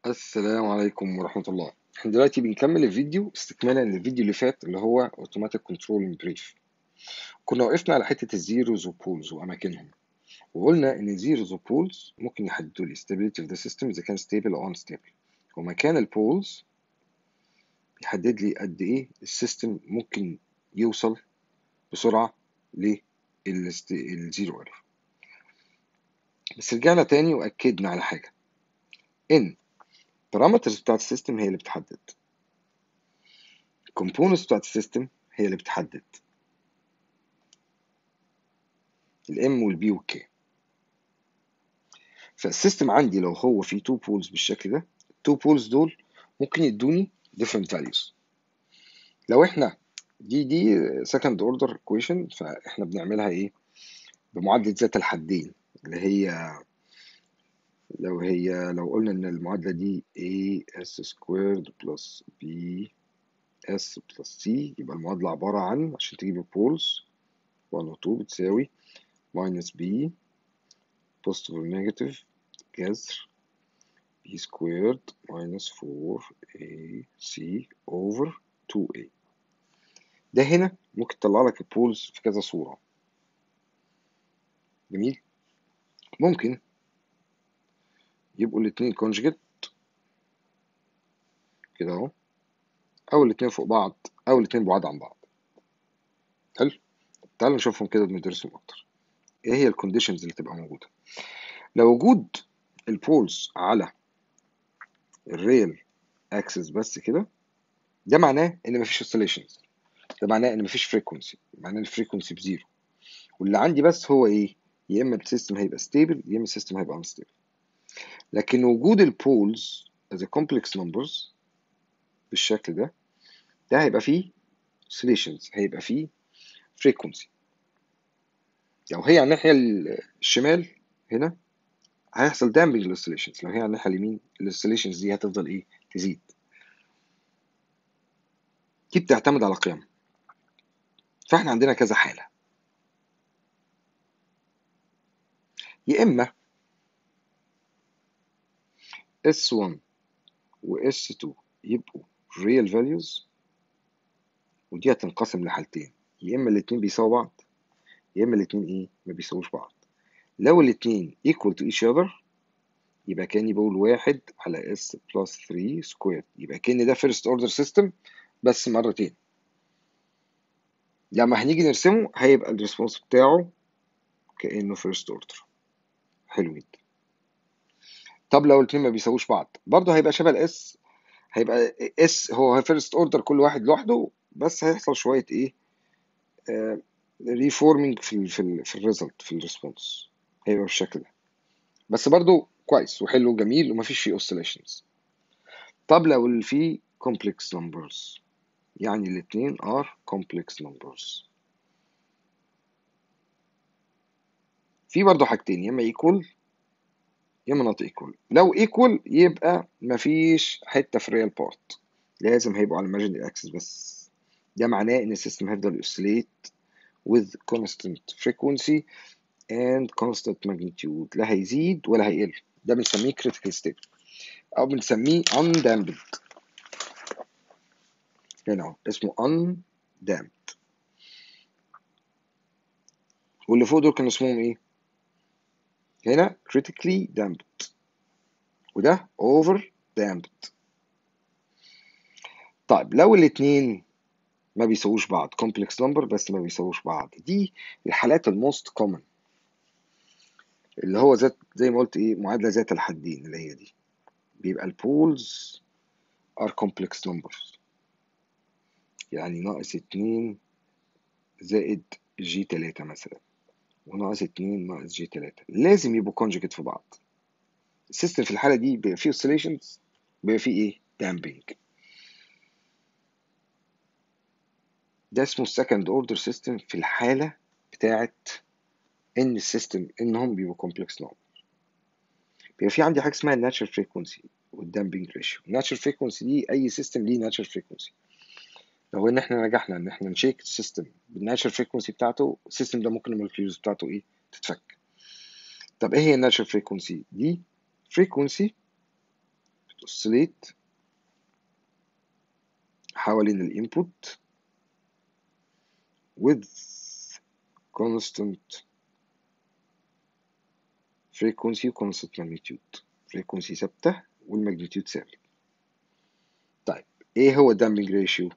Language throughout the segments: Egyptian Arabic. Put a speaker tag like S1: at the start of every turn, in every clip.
S1: السلام عليكم ورحمة الله احنا دلوقتي بنكمل الفيديو استكمالا للفيديو اللي فات اللي هو اوتوماتيك كنترول بريف كنا وقفنا على حتة الزيروز والبولز وأماكنهم وقلنا إن الزيروز والبولز ممكن يحددوا لي stability of the system إذا كان stable أو unstable ومكان البولز يحدد لي قد إيه السيستم ممكن يوصل بسرعة للزيرو ايرور بس رجعنا تاني وأكدنا على حاجة إن البارامترز بتاعت السيستم هي اللي بتحدد الكومبوننتس بتاعت السيستم هي اللي بتحدد الام والبي والكي فالسيستم عندي لو هو فيه تو بولز بالشكل ده التو بولز دول ممكن يدوني different values لو احنا دي دي second order equation فاحنا بنعملها ايه بمعادلة ذات الحدين اللي هي لو هي لو قلنا ان المعادلة دي a s squared plus b s plus c يبقى المعادلة عبارة عن عشان تجيب البولز 1 و 2 بتساوي minus b positive or negative جذر b squared minus 4ac over 2a ده هنا ممكن تطلع لك البولز في كذا صورة جميل ممكن يبقوا الاتنين كونجكت كده اهو او الاتنين فوق بعض او الاتنين بعاد عن بعض حلو تعالوا نشوفهم كده بندرسهم اكتر ايه هي الكونديشنز اللي تبقى موجوده لو وجود البولز على الريل اكسس بس كده ده معناه ان مفيش اوسيليشنز ده معناه ان مفيش فريكونسي معناه ان الفريكونسي بزيرو واللي عندي بس هو ايه يا اما السيستم هيبقى ستيبل يا اما السيستم هيبقى انستيبل لكن وجود البولز as a complex numbers بالشكل ده ده هيبقى فيه oscillations هيبقى فيه frequency لو هي على الناحية الشمال هنا هيحصل damping للoscillations لو هي على الناحية اليمين الoscillations دي هتفضل ايه تزيد دي بتعتمد على قيم فاحنا عندنا كذا حالة يا إما S1 و S2 يبقوا real values ودي هتنقسم لحالتين يا إما الاتنين بيساووا بعض يا إما الاتنين إيه ما بيساووش بعض لو الاتنين equal to each other يبقى كأني بقول واحد على S plus 3 squared يبقى كأن ده first order system بس مرتين لما هنيجي نرسمه هيبقى الريسبونس بتاعه كأنه first order حلو جدا طب لو الاتنين ما بيساووش بعض برضه هيبقى شبه الاس هيبقى اس هو فيرست اوردر كل واحد لوحده بس هيحصل شويه ايه ريفورمينج في ال في ال في الريزلت في الريسبونس هيبقى بالشكل ده بس برضه كويس وحلو وجميل ومفيش فيه اوسيليشنز طب لو اللي فيه complex numbers يعني الاتنين are complex numbers في برضه حاجتين يا اما equal يا اما not equal لو equal يبقى مفيش حته في real part لازم هيبقوا على imaginary axis بس ده معناه ان السيستم هيفضل oscillate with constant frequency and constant magnitude لا هيزيد ولا هيقل ده بنسميه critical state او بنسميه undamped هنا اهو اسمه undamped واللي فوق دول كانوا اسمهم ايه هنا critically damped وده over damped طيب لو الاتنين ما بيساووش بعض complex number بس ما بيساووش بعض دي الحالات الموست common اللي هو ذات زي ما قلت ايه معادلة ذات الحدين اللي هي دي بيبقى البولز are complex numbers يعني ناقص اتنين زائد جي تلاتة مثلا وناقص اتنين ناقص جي تلاتة لازم يبقوا كونجكت في بعض السيستم في الحالة دي بيبقى فيه oscillations بيبقى فيه ايه damping ده اسمه second order system في الحالة بتاعت ان السيستم انهم بيبقوا complex number بيبقى في عندي حاجة اسمها natural frequency والdamping ratio natural frequency دي اي سيستم ليه natural frequency لو ان احنا نجحنا ان احنا نشيك السيستم بالناتشرال فريكونسي بتاعته السيستم ده ممكن المولكيولز بتاعته ايه تتفك طب ايه هي الناتشرال فريكونسي دي فريكونسي بتوصليت حوالين الانبوت with constant frequency و constant magnitude frequency ثابتة والماجنتيود ثابت طيب ايه هو damping ratio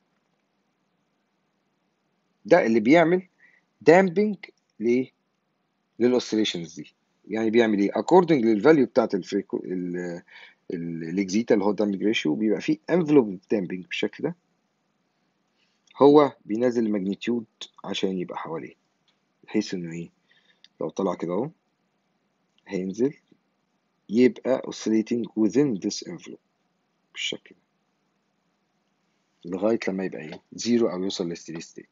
S1: ده اللي بيعمل damping ليه للاوسيليشنز دي يعني بيعمل ايه according للفاليو بتاعت الفريكو الاكزيتا اللي هو damping ratio بيبقى فيه envelope damping بالشكل ده هو بينزل الماجنتيود عشان يبقى حواليه بحيث انه ايه لو طلع كده اهو هينزل يبقى oscillating within this envelope بالشكل ده لغاية لما يبقى ايه زيرو او يوصل لستيدي ستيت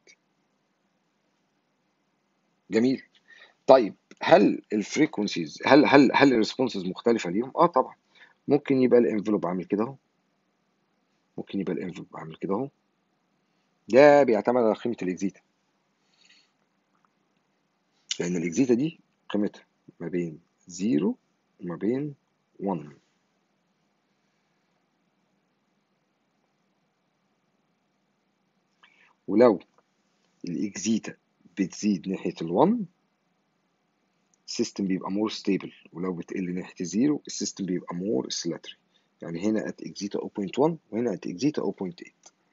S1: جميل طيب هل الفريكونسيز هل هل هل الريسبونسز مختلفة ليهم؟ اه طبعا ممكن يبقى الانفلوب عامل كده اهو ممكن يبقى الانفلوب عامل كده اهو ده بيعتمد على قيمة الاكزيتا لأن الاكزيتا دي قيمتها ما بين زيرو وما بين 1 ولو الاكزيتا بتزيد ناحية ال1 السيستم بيبقى مور ستيبل ولو بتقل ناحية الزيرو السيستم بيبقى مور oscillatory يعني هنا at اكزيتا 0.1 وهنا at اكزيتا 0.8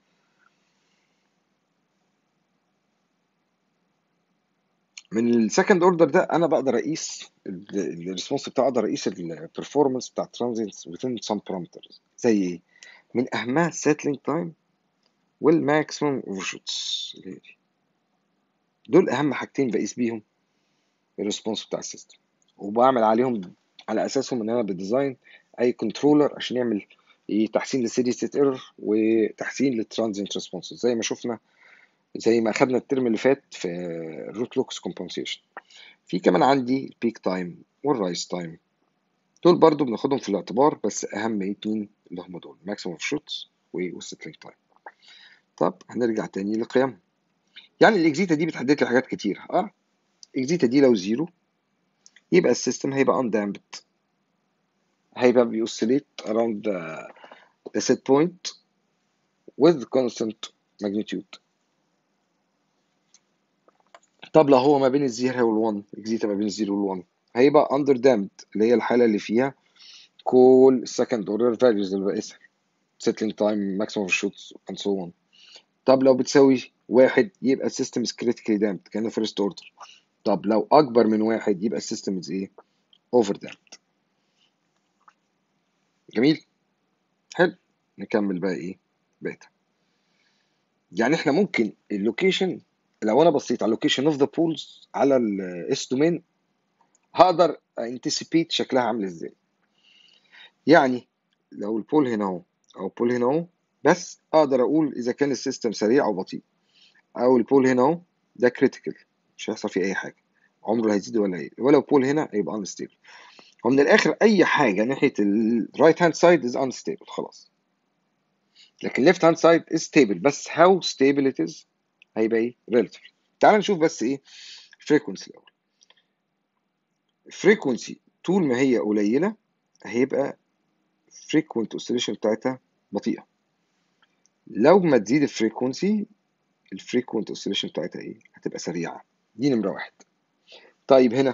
S1: من السكند اوردر ده انا بقدر اقيس الريسبونس بتاعي اقدر اقيس البرفورمانس بتاع ترانزيتس within some parameters زي ايه؟ من اهمها السيتلينج تايم والماكسيمم اوفرشوتس دول اهم حاجتين بقيس بيهم الريسبونس بتاع السيستم وبعمل عليهم على اساسهم ان انا بديزاين اي كنترولر عشان يعمل ايه تحسين للسيدي ستيت ايرور وتحسين للترانزينت ريسبونس زي ما شفنا زي ما اخدنا الترم اللي فات في الروت لوكس كومبنسيشن في كمان عندي البيك تايم والرايس تايم دول برضو بناخدهم في الاعتبار بس اهم اتنين اللي هم دول ماكسيموم اوف شوتس والسيتلينج تايم طب هنرجع تاني لقيمهم يعني الاكزيتا دي بتحدد لي حاجات كتير اه الاكزيتا دي لو زيرو يبقى السيستم هيبقى undamped هيبقى بيوسيليت around the, the set point with constant magnitude طب لو هو ما بين الزيرو والون اكزيتا ما بين الزيرو والون هيبقى اندر دامد اللي هي الحاله اللي فيها كل السكند اوردر فاليوز اللي بقيسها settling time maximum of shoots and so on طب لو بتساوي واحد يبقى السيستم is critically damped كأنه first order طب لو اكبر من واحد يبقى السيستم is ايه over damped جميل حلو نكمل بقى ايه بقيتها يعني احنا ممكن اللوكيشن لو انا بصيت على اللوكيشن اوف ذا بولز على الاس دومين هقدر انتسيبيت شكلها عامل ازاي يعني لو البول هنا اهو او البول هنا اهو بس اقدر اقول اذا كان السيستم سريع او بطيء او البول هنا اهو ده كريتيكال مش هيحصل فيه اي حاجه عمره هيزيد ولا هيقل ولو بول هنا هيبقى انستيبل ومن الاخر اي حاجه ناحيه الرايت هاند سايد از انستيبل خلاص لكن left hand side is stable بس how stable it is هيبقى ايه relative تعال نشوف بس ايه frequency الاول frequency طول ما هي قليله هيبقى frequent oscillation بتاعتها بطيئه لو ما تزيد الفريكونسي الفريكونت اوسيليشن بتاعتها ايه هتبقى سريعه دي نمره واحد طيب هنا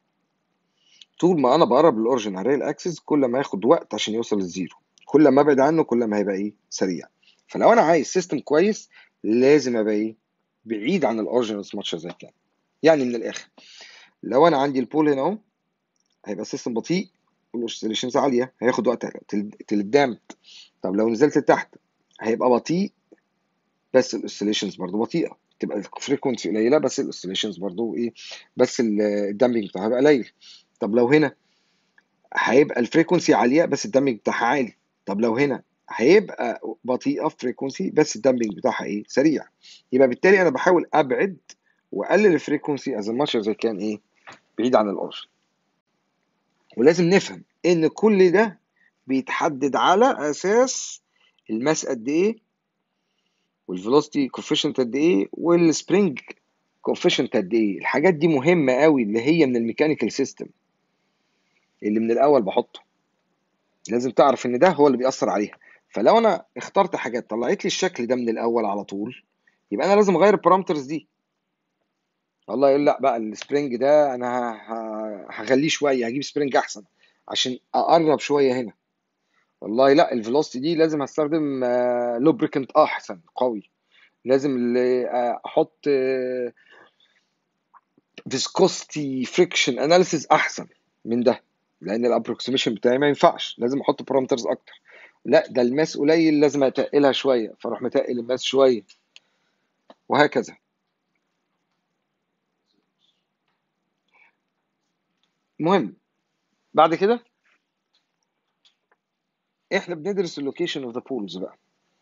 S1: طول ما انا بقرب للاوريجن على الاكسس كل ما ياخد وقت عشان يوصل للزيرو كل ما ابعد عنه كل ما هيبقى ايه سريع فلو انا عايز سيستم كويس لازم ابقى ايه بعيد عن الاوريجن از ماتش زي كان يعني من الاخر لو انا عندي البول هنا اهو هيبقى السيستم بطيء والاوسيليشنز عاليه هياخد وقت تلدامت طب لو نزلت لتحت هيبقى بطيء بس الاوسيليشنز برضه بطيئه تبقى الفريكونسي قليله بس الاوسيليشنز برضه ايه بس الدامبنج بتاعها هيبقى قليل طب لو هنا هيبقى الفريكونسي عاليه بس الدامبنج بتاعها عالي طب لو هنا هيبقى بطيئه فريكونسي بس الدامبنج بتاعها ايه سريع يبقى بالتالي انا بحاول ابعد واقلل الفريكونسي از ماتش زي كان ايه بعيد عن الاورجن ولازم نفهم ان كل ده بيتحدد على اساس الماس قد ايه والفيلوسيتي كوفيشنت قد ايه والسبرينج كوفيشنت قد ايه الحاجات دي مهمه قوي اللي هي من الميكانيكال سيستم اللي من الاول بحطه لازم تعرف ان ده هو اللي بيأثر عليها فلو انا اخترت حاجات طلعت لي الشكل ده من الاول على طول يبقى انا لازم اغير البارامترز دي والله يقول لا بقى السبرينج ده انا ه- ه- هخليه شويه هجيب سبرينج احسن عشان اقرب شويه هنا والله لا الفيلوسيتي دي لازم هستخدم لوبريكنت احسن قوي لازم اللي آه، احط فيسكوستي فريكشن اناليسيس احسن من ده لان الابروكسيميشن بتاعي ما ينفعش لازم احط بارامترز اكتر لا ده الماس قليل لازم اتقلها شويه فاروح متقل الماس شويه وهكذا المهم بعد كده احنا بندرس اللوكيشن اوف ذا بولز بقى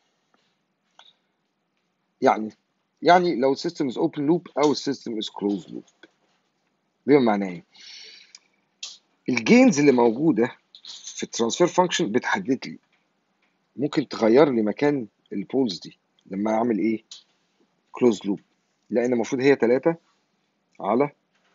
S1: يعني يعني لو السيستم از اوبن لوب او السيستم از كلوز لوب بما معناه ايه الجينز اللي موجوده في الترانسفير فانكشن بتحدد لي ممكن تغير لي مكان البولز دي لما اعمل ايه كلوز لوب لان المفروض هي 3 على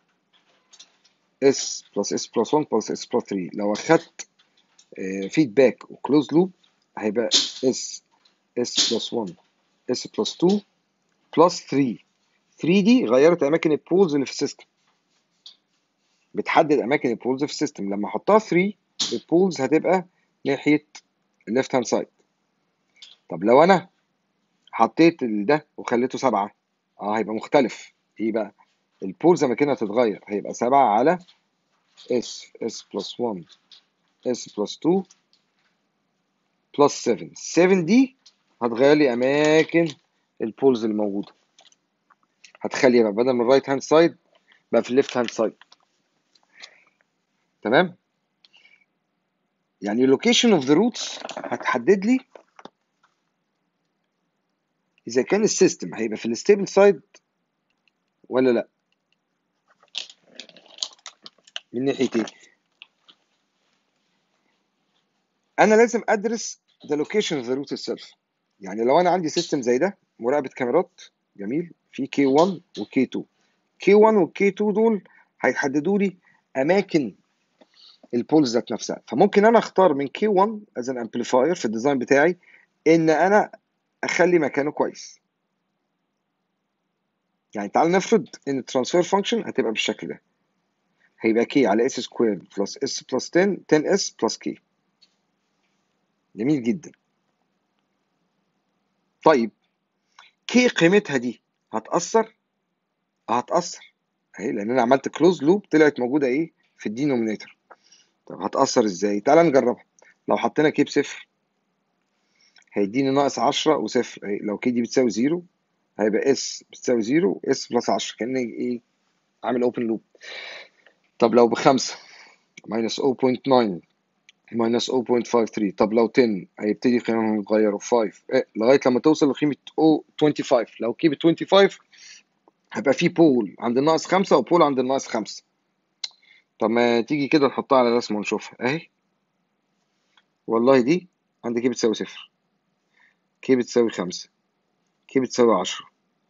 S1: اس بلس اس بلس 1 بلس اس بلس 3 لو اخدت فيدباك وكلوز لوب هيبقى اس اس بلس 1 اس بلس 2 بلس 3 3 دي غيرت اماكن البولز اللي في السيستم بتحدد اماكن البولز في السيستم لما احطها 3 البولز هتبقى ناحيه الليفت هاند سايد طب لو انا حطيت ال- ده وخليته 7 اه هيبقى مختلف ايه بقى البولز اماكنها هتتغير هيبقى 7 على اس اس بلس 1 اس بلس 2 بلس 7 7 دي هتغير لي اماكن البولز اللي موجوده هتخلي بقى بدل من الرايت هاند سايد بقى في الليفت هاند سايد تمام يعني اللوكيشن اوف ذا روتس هتحدد لي اذا كان السيستم هيبقى في الستيبل سايد ولا لا من ناحيه ايه انا لازم ادرس the location of the root itself يعني لو انا عندي سيستم زي ده مراقبه كاميرات جميل في كي 1 وكي 2 كي 1 والكي 2 دول هيحددوا لي اماكن البولز ذات نفسها فممكن انا اختار من كي 1 از ان امبليفاير في الديزاين بتاعي ان انا اخلي مكانه كويس يعني تعال نفرض ان الترانسفير فانكشن هتبقى بالشكل ده هيبقى كي على اس سكوير بلس اس بلس 10 10 اس بلس كي جميل جدا طيب كي قيمتها دي هتأثر؟ اه هتأثر اهي لان انا عملت كلوز لوب طلعت موجوده ايه في الدينومينيتور طب هتأثر ازاي؟ تعال نجربها لو حطينا كي بصفر هيديني ناقص 10 وصفر اهي لو كي دي بتساوي زيرو هيبقى اس بتساوي زيرو اس بلس 10 كأني ايه عامل اوبن لوب طب لو بخمسة ماينس 0.9 ماينس 0.53 طب لو 10 هيبتدي قيمهم يتغيروا 5 إيه لغايه لما توصل لقيمه 25 لو كي ب 25 هيبقى في بول عند الناقص 5 وبول عند الناقص 5 طب ما تيجي كده نحطها على رسمه ونشوفها اهي والله دي عند كي بتساوي صفر كي بتساوي 5 كي بتساوي 10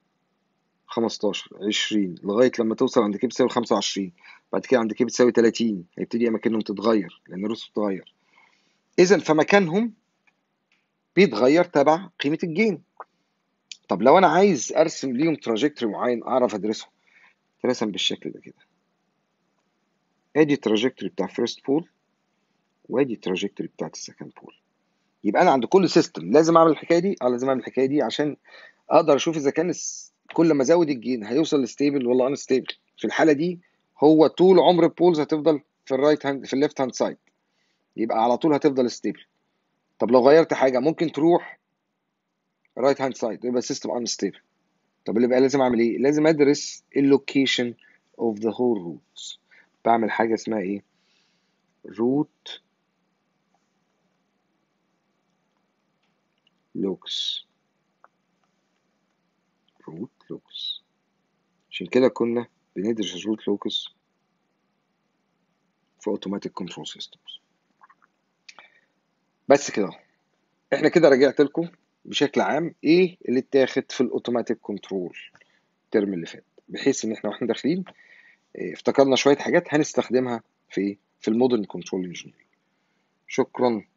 S1: 15 20 لغايه لما توصل عند كي بتساوي 25 بعد كده عند كي بتساوي 30 هيبتدي اماكنهم تتغير لان الرسم بتتغير اذا فمكانهم بيتغير تبع قيمه الجين طب لو انا عايز ارسم ليهم تراجكتوري معين اعرف ادرسه ترسم بالشكل ده كده ادي التراجكتوري بتاع فيرست بول وادي التراجكتوري بتاعت السكند بول يبقى انا عند كل سيستم لازم اعمل الحكايه دي اه لازم اعمل الحكايه دي عشان اقدر اشوف اذا كان الس- كل ما ازود الجين هيوصل لستيبل ولا ان ستيبل في الحاله دي هو طول عمر البولز هتفضل في الرايت هاند في الليفت هاند سايد يبقى على طول هتفضل ستيبل طب لو غيرت حاجه ممكن تروح رايت هاند سايد يبقى السيستم ان ستيبل طب اللي بقى لازم اعمل ايه لازم ادرس اللوكيشن اوف ذا هول روتس بعمل حاجه اسمها ايه روت لوكس روت لوكس عشان كده كنا بندرس الروت لوكس في اوتوماتيك كنترول سيستمز بس كده احنا كده رجعت لكم بشكل عام ايه اللي اتاخد في الاوتوماتيك كنترول الترم اللي فات بحيث ان احنا واحنا داخلين اه، افتكرنا شويه حاجات هنستخدمها في في المودرن كنترول انجينيرنج شكرا